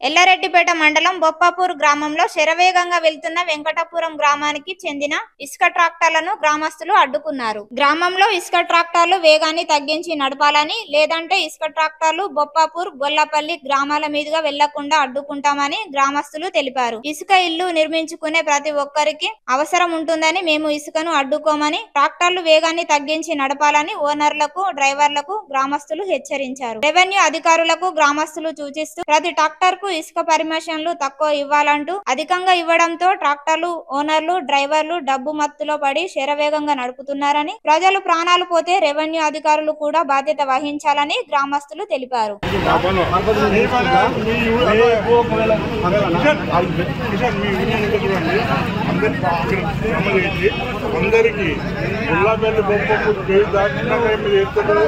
ఎల్లారెడ్డిపేట మండలం బొప్పాపూర్ గ్రామంలో శరవేగంగా వెళ్తున్న వెంకటపురం గ్రామానికి చెందిన ఇసుక ట్రాక్టర్లను గ్రామస్తులు అడ్డుకున్నారు గ్రామంలో ఇసుక ట్రాక్టర్లు వేగాన్ని తగ్గించి నడపాలని లేదంటే ఇసుక ట్రాక్టర్లు బొప్పాపూర్ గొల్లపల్లి గ్రామాల మీదుగా వెళ్లకుండా అడ్డుకుంటామని గ్రామస్తులు తెలిపారు ఇసుక ఇల్లు నిర్మించుకునే ప్రతి ఒక్కరికి అవసరం ఉంటుందని మేము ఇసుకను అడ్డుకోమని ట్రాక్టర్లు వేగాన్ని తగ్గించి నడపాలని ఓనర్లకు డ్రైవర్లకు గ్రామస్తులు హెచ్చరించారు రెవెన్యూ అధికారులకు గ్రామస్తులు సూచిస్తూ ప్రతి ట్రాక్టర్ కు ఇసుక పర్మిషన్లు తక్కువ ఇవ్వాలంటూ అధికంగా ఇవ్వడంతో ట్రాక్టర్లు ఓనర్లు డ్రైవర్లు డబ్బు మత్తులో పడి శరవేగంగా నడుపుతున్నారని ప్రజలు ప్రాణాలు పోతే రెవెన్యూ అధికారులు కూడా బాధ్యత వహించాలని గ్రామస్తులు తెలిపారు అందరికి ఉల్లాపల్లి బొమ్మకు చేయి దాటినా మీరు ఎత్తుతారు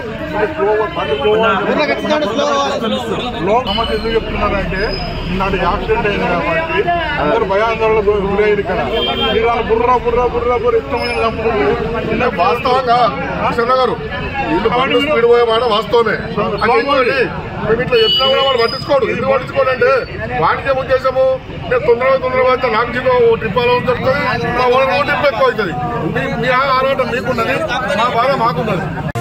లో సమస్య ఎందుకు చెప్తున్నారంటే నాడు యాక్సిడెంట్ అయింది కాబట్టి అందరు భయాందోళనకు గురయ్యారు ఇక్కడ మీరు వాళ్ళు బుర్ర బుర్ర బుర్ర బుర్ర ఇష్టమైన చంపుతున్నారు వాస్తవంగా కృష్ణ గారు వీళ్ళు బండ్లు స్పీడ్ పోయే మాట వాస్తవమే అంటే ఇంకోటి, మేము ఇట్లా చెప్పినా కూడా వాడు పట్టించుకోడు ఎందుకు పట్టించుకోడు అంటే వాణిజ్య ఉద్దేశము నేను తొందరగా తొందరగా అయితే నాకు జీవో ట్రిప్ అలా దొరుకుతుంది మా వాళ్ళకి ట్రిప్ ఎక్కువ అవుతుంది మీ మీ ఆరాటం మీకున్నది మా బాధ మాకున్నది